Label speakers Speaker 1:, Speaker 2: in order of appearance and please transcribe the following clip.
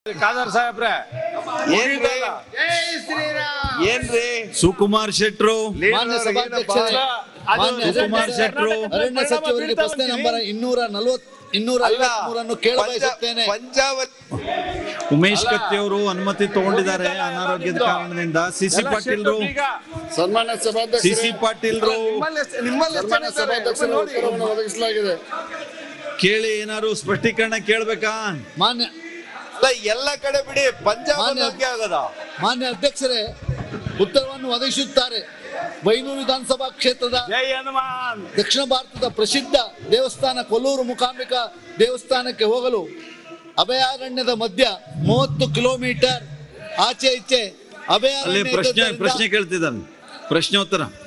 Speaker 1: ಖಾದರ್ ಸಾಹೇಬ್ರೆ
Speaker 2: ಏನ್ರಿ ಏನ್ರಿ
Speaker 3: ಸುಕುಮಾರ್ ಶೆಟ್ರು
Speaker 4: ಮಾನ್ಯ ಸಭಾಧ್ಯಕ್ಷರೇ ಮಾನ್ಯ
Speaker 3: ಸುಕುಮಾರ್ ಶೆಟ್ರು
Speaker 4: ಅರಣ್ಯ ಸಚಿವರಿಗೆ ಪ್ರಶ್ನೆ ನಂಬರ್ ಇನ್ನೂರ ನಲವತ್ ಇನ್ನೂರ
Speaker 2: ಅಲ್ಲ
Speaker 4: ಐವತ್ಮೂರನ್ನು ಕೇಳ ಬಯಸುತ್ತೇನೆ
Speaker 2: ಪಂಚಾವತ್
Speaker 3: ಉಮೇಶ್ ಕತ್ತಿ ಅವರು ಅನುಮತಿ ತಗೊಂಡಿದ್ದಾರೆ ಅನಾರೋಗ್ಯದ ಕಾರಣದಿಂದ ಸಿಸಿ ಪಾಟೀಲ್ರು
Speaker 5: ಸನ್ಮಾನ್ಯ
Speaker 3: ಸಿಸಿ
Speaker 5: ಸಭಾಧ್ಯಕ್ಷರೇ
Speaker 3: ಪಾಟೀಲ್ರು
Speaker 5: ಸನ್ಮಾನ್ಯ ಸಭಾಧ್ಯಕ್ಷರ ಉತ್ತರವನ್ನು ಒದಗಿಸಲಾಗಿದೆ
Speaker 3: ಕೇಳಿ ಏನಾದ್ರು ಸ್ಪಷ್ಟೀಕರಣ ಕೇಳ್ಬೇಕಾ
Speaker 4: ಮಾನ್ಯ
Speaker 2: ಅಲ್ಲ ಎಲ್ಲ ಕಡೆ ಬಿಡಿ ಪಂಜಾಬ್
Speaker 4: ಮಾನ್ಯ-
Speaker 2: ಬಗ್ಗೆ ಆಗದ
Speaker 4: ಮಾನ್ಯ ಅಧ್ಯಕ್ಷರೇ ಉತ್ತರವನ್ನು ಒದಗಿಸುತ್ತಾರೆ ಬೈನೂರು ವಿಧಾನಸಭಾ ಕ್ಷೇತ್ರದ
Speaker 1: ಜೈ ಹನುಮಾನ್
Speaker 4: ದಕ್ಷಿಣ ಭಾರತದ ಪ್ರಸಿದ್ಧ ದೇವಸ್ಥಾನ ಕೊಲ್ಲೂರು ಮುಕಾಂಬಿಕಾ ದೇವಸ್ಥಾನಕ್ಕೆ ಹೋಗಲು ಅಭಯಾರಣ್ಯದ ಮಧ್ಯ ಮೂವತ್ತು ಕಿಲೋಮೀಟರ್ ಆಚೆ ಈಚೆ
Speaker 3: ಅಲ್ಲಿ
Speaker 4: ಅಭಯಾರಣ್ಯ
Speaker 3: ಪ್ರಶ್ನೆ
Speaker 4: ಇದ್ದದ್ದರಿಂದ
Speaker 3: ಪ್ರಶ್ನೆ ಕೇಳ್ತಿದ್ದಾನೆ ಪ್ರಶ್ನೋತ್ತರ